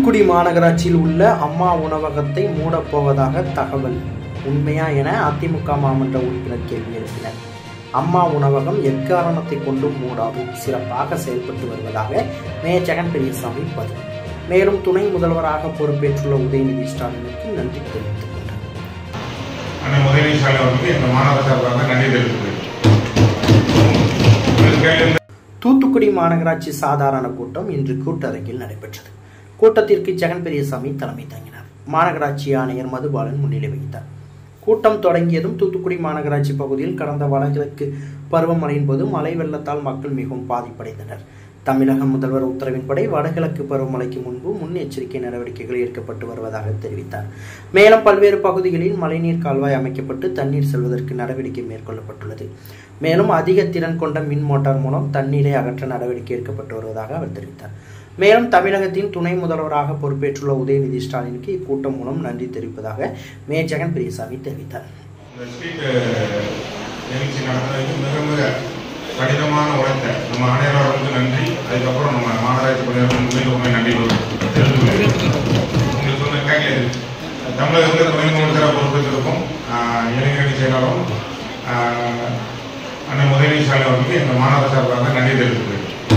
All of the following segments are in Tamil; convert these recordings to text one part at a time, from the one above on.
தூத்துக்குடி மாநகராட்சியில் உள்ள அம்மா உணவகத்தை மூடப்போவதாக தகவல் உண்மையா என அதிமுக மாமன்ற உறுப்பினர் கேள்வி எழுப்பினர் அம்மா உணவகம் எக்காரணத்தை கொண்டும் மூடாது சிறப்பாக செயல்பட்டு வருவதாக மேயர் ஜெகன் பெரியசாமி பதில் மேலும் துணை முதல்வராக பொறுப்பேற்றுள்ள உதயநிதி ஸ்டாலினுக்கு நன்றி தெரிவித்துக் கொண்டார் அண்ணன் உதயநிதி ஸ்டாலின் அவர்களுக்கு இந்த மாணவர் சார்பாக நன்றி தெரிவித்துக்கிறேன் உங்களுக்கு கேள்வி தூத்துக்குடி மாநகராட்சி சாதாரண கூட்டம் இன்று கூட்டரங்கில் நடைபெற்றது கூட்டத்திற்கு ஜெகன் பெரியசாமி தலைமை தாங்கினார் மாநகராட்சி ஆணையர் மதுபாலன் முன்னிலை வகித்தார் கூட்டம் தொடங்கியதும் தூத்துக்குடி மாநகராட்சி பகுதியில் கடந்த வடகிழக்கு பருவமழையின் போது மழை வெள்ளத்தால் மக்கள் மிகவும் பாதிப்படைந்தனர் தமிழக முதல்வர் உத்தரவின்படி வடகிழக்கு பருவமழைக்கு முன்பு முன்னெச்சரிக்கை நடவடிக்கைகள் எடுக்கப்பட்டு வருவதாக தெரிவித்தார் மேலும் பல்வேறு பகுதிகளில் மழைநீர் கால்வாய் அமைக்கப்பட்டு தண்ணீர் செல்வதற்கு நடவடிக்கை மேற்கொள்ளப்பட்டுள்ளது மேலும் அதிக திறன் கொண்ட மின் மோட்டார் மூலம் தண்ணீரை அகற்ற நடவடிக்கை எடுக்கப்பட்டு வருவதாக அவர் தெரிவித்தார் மேலும் தமிழகத்தின் துணை முதல்வராக பொறுப்பேற்றுள்ள உதயநிதி ஸ்டாலினுக்கு இக்கூட்டம் மூலம் நன்றி தெரிவிப்பதாக மே ஜெகன் பெரியசாமி தெரிவித்தார் இந்த ஸ்ட்ரீட் நிகழ்ச்சி நடத்துறதுக்கு மிக மிக கடினமான உழைத்த நம்ம ஆணையர் அவர்களுக்கு நன்றி அதுக்கப்புறம் நம்ம மாநகராட்சி பணியாளர்களுக்கு மீண்டும் நன்றி தெரிவித்துள்ளேன் உங்களுக்கு சொன்ன கேட்கல தமிழகத்தில் துணை முதல்வராக பொறுப்பேற்றிருக்கும் ஆஹ், இளைஞரணி செயலாளரும் ஆஹ், அண்ணன் உதயநிதி ஸ்டாலின் அவர்களுக்கு இந்த மாநகர சார்பாக நன்றி தெரிவித்துக்கிறேன்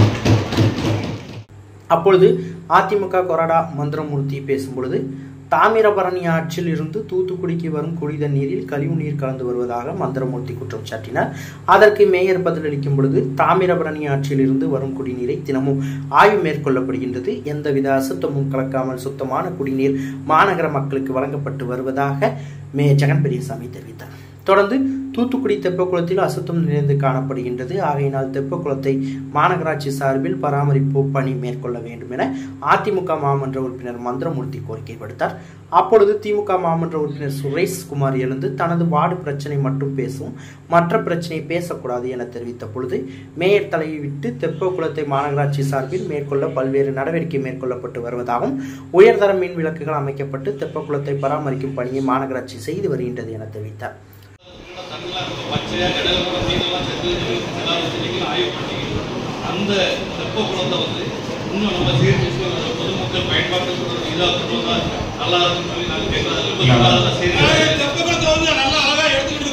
அப்பொழுது அதிமுக கொறடா மந்திரமூர்த்தி பேசும்பொழுது தாமிரபரணி ஆற்றில் இருந்து தூத்துக்குடிக்கு வரும் குடித நீரில் கழிவு நீர் கலந்து வருவதாக மந்திரமூர்த்தி குற்றம் சாட்டினார் அதற்கு மேயர் பதிலளிக்கும் பொழுது தாமிரபரணி ஆற்றில் இருந்து வரும் குடிநீரை தினமும் ஆய்வு மேற்கொள்ளப்படுகின்றது எந்தவித அசுத்தமும் கலக்காமல் சுத்தமான குடிநீர் மாநகர மக்களுக்கு வழங்கப்பட்டு வருவதாக மேயர் ஜெகன் பெரியசாமி தெரிவித்தார் தொடர்ந்து தூத்துக்குடி தெப்பக்குளத்தில் அசுத்தம் நிறைந்து காணப்படுகின்றது ஆகையினால் தெப்பக்குளத்தை மாநகராட்சி சார்பில் பராமரிப்பு பணி மேற்கொள்ள வேண்டும் என அதிமுக மாமன்ற உறுப்பினர் மந்திரமூர்த்தி கோரிக்கை விடுத்தார் அப்பொழுது திமுக மாமன்ற உறுப்பினர் சுரேஷ் குமார் எழுந்து தனது வார்டு பிரச்சனை மட்டும் பேசும் மற்ற பிரச்சனை பேசக்கூடாது என தெரிவித்த பொழுது மேயர் தலையை விட்டு தெப்பக்குளத்தை மாநகராட்சி சார்பில் மேற்கொள்ள பல்வேறு நடவடிக்கை மேற்கொள்ளப்பட்டு வருவதாகவும் உயர்தர மின் விளக்குகள் அமைக்கப்பட்டு தெப்பக்குளத்தை பராமரிக்கும் பணியை மாநகராட்சி செய்து வருகின்றது என தெரிவித்தார் தண்ணிலாம் ரொம்ப பச்சையாக கடல் கூட மீனெல்லாம் செத்து எல்லா வசதிகளும் ஆய்வு பண்ணி அந்த தெப்ப குளத்தை வந்து இன்னும் நம்ம சீர்திருத்தி அந்த பொதுமக்கள் பயன்பாட்டுக்கு ஒரு இதாக கொண்டு வந்தா நல்லா இருக்கும்னு சொல்லி நாங்கள் கேட்கறது ரொம்ப சுகாதார செய்தி தெப்பக்குளத்தை வந்து நல்லா அழகா எடுத்துக்கிட்டு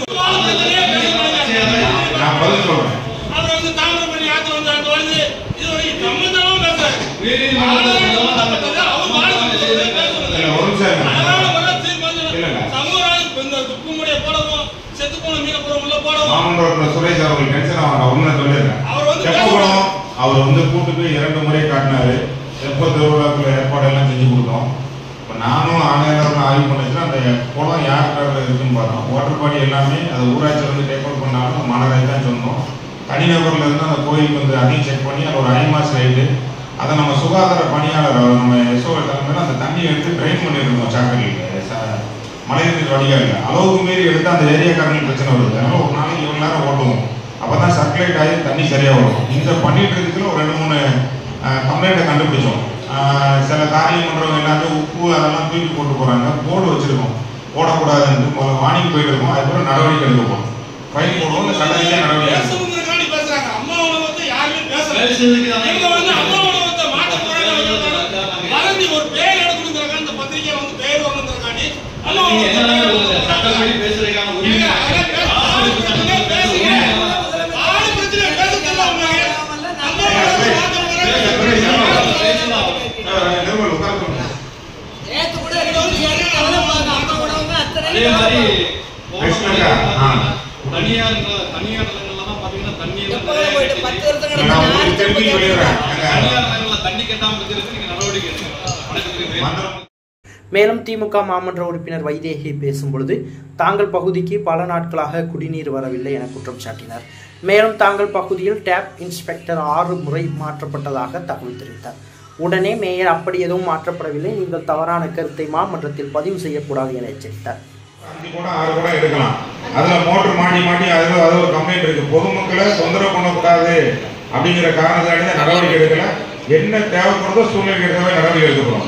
இருக்கோம். நான் பதில் சொல்றேன் அப்புறம் வந்து தாமிரபரணி ஆத்துல வந்து அங்க வந்து இது வரைக்கும் சம்பந்தமும் பேசுறாங்க. உயர்நீதிமன்றத்தில் அவர் வாழ்க்கை பேசுறது. இல்ல, ஒரு நிமிஷம் இருங்க. அதனால வர தீர்மானம் இல்லைங்க. சமூகம் இப்ப இந்த துப்புமுடியை போடவும் செத்து போன மீனை பூரா உள்ள போடவும் மாமன்ற உறுப்பினர் சுரேஷ் அவர்கள் டென்ஷன் ஆவாங்க உண்மை சொல்லிடுறேன் அவர் வந்து தெப்பக்குளம் அவர் வந்து கூட்டு போய் இரண்டு முறை காட்டினாரு தெப்ப திருவிழாக்குள்ள ஏற்பாடெல்லாம் செஞ்சு கொடுத்தோம் இப்போ நானும் ஆணையாளர்கள் ஆய்வு பண்ணிச்சுன்னா அந்த குளம் யார் பேரில் இருக்குன்னு பார்த்தோம் வாட்டர் பாடி எல்லாமே அது ஊராட்சி வந்து டேக் ஓவர் பண்ணாலும் மாநகராட்சி தான் சொன்னோம் தனிநபர்ல இருந்து அந்த கோயிலுக்கு வந்து அதையும் செக் பண்ணி அது ஒரு ஐமாஸ் ரைடு அதை நம்ம சுகாதார பணியாளர் அவர் நம்ம எஸ்ஓ தலைமையில் அந்த தண்ணியை எடுத்து ட்ரைன் பண்ணியிருந்தோம் சாக்கடையில் மழைநீர் வடிகால் அளவுக்கு மீறி எடுத்து அந்த ஏரியாக்காரங்களுக்கு பிரச்சனை வருது அதனால ஒரு நாளைக்கு இவ்வளோ நேரம் ஓட்டுவோம் அப்போ தான் சர்க்குலேட் ஆகி தண்ணி சரியாக வரும் இந்த பண்ணிட்டு இருக்கிறதுக்குள்ள ஒரு ரெண்டு மூணு கம்ப்ளைண்ட்டை கண்டுபிடிச்சோம் ஆஹ் சில காரியம் பண்ணுறவங்க எல்லாத்தையும் உப்பு அதெல்லாம் தூக்கி போட்டு போகிறாங்க போர்டு வச்சுருக்கோம் போடக்கூடாதுன்னு முதல்ல வார்னிங் போயிட்டு இருக்கோம் அதுக்கப்புறம் நடவடிக்கை எடுக்க போகிறோம் ஃபைன் போடுவோம் இல்லை சட்ட ரீதியாக நடவடிக்கை எடுப்போம். பேசணுங்கிறதுக்காண்டி பேசுறாங்க அம்மா உணவகத்தை யாருமே பேசல பேசுறதுக்கு தான் இவங்க வந்து அம்மா உணவகத்தை மாற்ற போறாங்க வதந்தி ஒரு பேர் எடுக்கணுங்கிறாங்க அந்த பத்திரிக்கை வந்து பேர் வரணுங்கிறக்காண்டி அம்மா நீங்க என்ன உணவகத்தை சொல்லுங்க? சட்டப்படி பேசுறதுக்கான உரிமை ஏங்க, அதெல்லாம் பேச- ஆளு பிரச்சனை பேசுங்க. ஆளு பிரச்சனை பேச தெரியல உங்களுக்கு. அம்மா உணவகத்தை மாற்ற போறாங்க. பேசலாம் ஆஹ் நிர்மல் உட்கார சொல்லுங்க. நேத்து கூட ரெண்டு பேரும் கவலைப்பாங்க அம்மா உணவுங்க அத்தனை அதே மாதிரி கிருஷ்ணக்கா, ஆ. தனியார் தனியார் நிலங்கள்ல தான் பாத்தீங்கன்னா தண்ணி எல்லாம் எப்பவே நிறைய போயிட்டு கெட்டி பத்து வருஷம் நான் உங்களுக்கு திருப்பி சொல்லிடுறேன் தனியார் நிலங்கள்ல தண்ணி கட்டாம இருக்கிறதுக்கு நீங்க நடவடிக்கை எடுங்க வணக்கத்துக்கு மந்திரம் மேலும் திமுக மாமன்ற உறுப்பினர் வைதேகி பேசும்பொழுது தாங்கள் பகுதிக்கு பல நாட்களாக குடிநீர் வரவில்லை என குற்றம் சாட்டினார் மேலும் தாங்கள் பகுதியில் டேப் இன்ஸ்பெக்டர் ஆறு முறை மாற்றப்பட்டதாக தகவல் தெரிவித்தார் உடனே மேயர் அப்படி எதுவும் மாற்றப்படவில்லை நீங்கள் தவறான கருத்தை மாமன்றத்தில் பதிவு செய்யக்கூடாது என எச்சரித்தார் அஞ்சு கூட ஆறு கூட எடுக்கலாம் அதுல மோட்டர் மாட்டி மாட்டி அதுல அது ஒரு கம்ப்ளைண்ட் இருக்கு பொதுமக்களை தொந்தரவு பண்ணக்கூடாது அப்படிங்கிற காரணத்தால தான் நடவடிக்கை எடுக்கல என்ன தேவைப்படுதோ சூழ்நிலைக்கு ஏற்றவே நடவடிக்கை எடுக்க போறோம்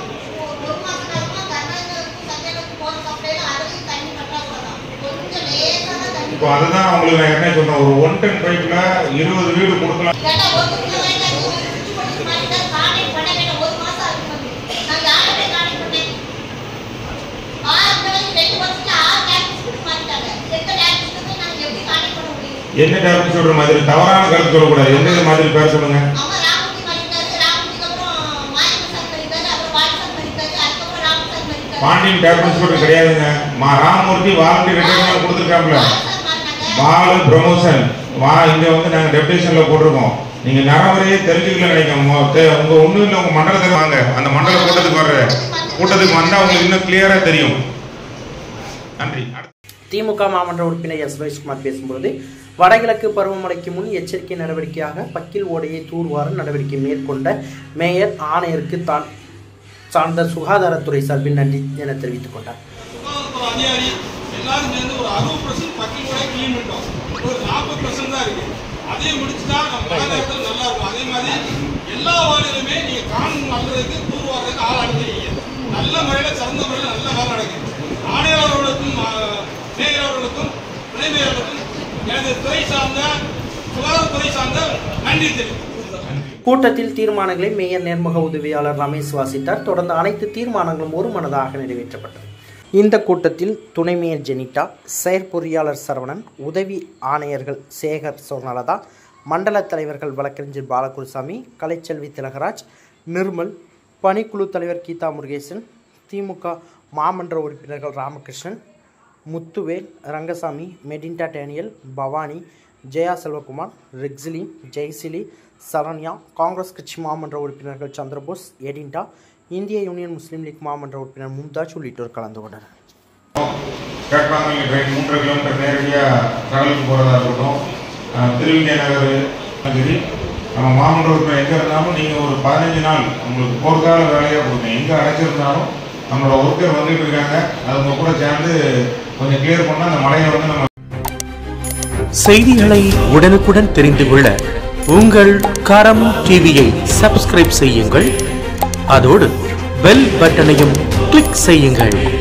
இப்போ அதுதான் உங்களுக்கு நான் என்ன சொல்றேன் ஒரு ஒன் டன் பைப்ல இருபது வீடு கொடுக்கலாம் ஒரு மாசம் ஆகுது என்ன டேப்லெட் சொல்ற மாதிரி தவறான கருத்து சொல்லக்கூடாது எந்த மாதிரி பேர் சொல்லுங்க அவங்க ராமூர்த்தி பண்ணிருக்காரு ராமூர்த்திக்கு அப்புறம் மாயபிரசாத் பண்ணிருக்காரு அப்புறம் பாலசாத் பண்ணிருக்காரு அதுக்கப்புறம் ராமசாத் பண்ணிருக்காரு பாண்டியன் டேப்லெட் சொல்றது கிடையாதுங்க மா ராமமூர்த்தி வாலண்டி ரிட்டைர்மெண்ட் கொடுத்துருக்காப்ல பாலசாத் மாறினாங்க பாலு ப்ரமோஷன் வா இங்க வந்து நாங்க டெப்டேஷன்ல போட்டிருக்கோம் நீங்க நரவரையே தெரிஞ்சுக்கல நினைக்கிறோம் மொ- தே- உங்க ஒண்ணும் இல்ல உங்க மண்டலத்துக்கு வாங்க அந்த மண்டல கூட்டத்துக்கு வர்ற கூட்டத்துக்கு வந்தா உங்களுக்கு இன்னும் கிளியரா தெரியும் நன்றி அடுத்து திமுக மாமன்ற உறுப்பினர் எஸ் ரவிஷ்குமார் பேசும்பொழுது வடகிழக்கு பருவமழைக்கு முன் எச்சரிக்கை நடவடிக்கையாக பக்கில் ஓடையை தூர்வார நடவடிக்கை மேற்கொண்ட மேயர் ஆணையருக்கு தான் சார்ந்த சுகாதாரத்துறை சார்பில் நன்றி என தெரிவித்துக் கொண்டார் சுகாதாரத்துறை அதிகாரி எல்லாரும் சேர்ந்து ஒரு அறுபது பர்சன்ட் பக்கி கூட கிளீன் பண்ணிட்டோம் ஒரு நாற்பது பர்சன்ட் தான் இருக்கு அதையும் முடிச்சுட்டா நம்ம மாநகரத்தில் நல்லா இருக்கும் அதே மாதிரி எல்லா வார்டுகளுமே நீங்க காணும் நல்லதுக்கு தூர்வாரதுக்கு ஆள் அனுப்பிடுவீங்க நல்ல முறையில் சிறந்த முறையில் நல்ல வேலை நடக்குது ஆணையர் அவர்களுக்கும் ஆ, மேயர் அவர்களுக்கும் துணை மேயர் அவர்களுக்கும் எனது துறை சார்ந்த சுகாதாரத்துறை சார்ந்த நன்றி தெரிவித்துக் கூட்டத்தில் தீர்மானங்களை மேயர் நேர்முக உதவியாளர் ரமேஷ் வாசித்தார் தொடர்ந்து அனைத்து தீர்மானங்களும் ஒருமனதாக நிறைவேற்றப்பட்டது இந்த கூட்டத்தில் துணை மேயர் ஜெனிட்டா செயற்பொறியாளர் சரவணன் உதவி ஆணையர்கள் சேகர் சொர்ணலதா மண்டல தலைவர்கள் வழக்கறிஞர் பாலகுருசாமி கலைச்செல்வி திலகராஜ் நிர்மல் பணிக்குழு தலைவர் கீதா முருகேசன் திமுக மாமன்ற உறுப்பினர்கள் ராமகிருஷ்ணன் முத்துவேல் ரங்கசாமி மெடின்டா டேனியல் பவானி ஜெயா செல்வகுமார் ரெக்ஸிலி ஜெய்சிலி சரண்யா காங்கிரஸ் கட்சி மாமன்ற உறுப்பினர்கள் சந்திரபோஸ் எடின்டா இந்திய யூனியன் முஸ்லீம் லீக் மாமன்ற உறுப்பினர் மும்தாஜ் உள்ளிட்டோர் கலந்து கொண்டனர் கேட்பாங்க ட்ரெயின் மூன்றரை கிலோமீட்டர் நேரடியாக கடலுக்கு போகிறதா இருக்கட்டும் அஹ் திருவிங்கை நகர் சரி நம்ம மாமன்ற உறுப்பினர் எங்கே இருந்தாலும் நீங்கள் ஒரு பதினஞ்சு நாள் உங்களுக்கு போர்க்கால வேலையாக கொடுங்க எங்கே அடைச்சிருந்தாலும் நம்மளோட ஒர்க்கர் வந்துட்டு இருக்காங்க அது உங்க கூட சேர்ந்து கொஞ்சம் கிளியர் பண்ணால் அந்த மலையை வந்து நம்ம செய்திகளை உடனுக்குடன் தெரிந்து கொள்ள உங்கள் கரம் டிவியை சப்ஸ்கிரைப் செய்யுங்கள் அதோடு பெல் பட்டனையும் கிளிக் செய்யுங்கள்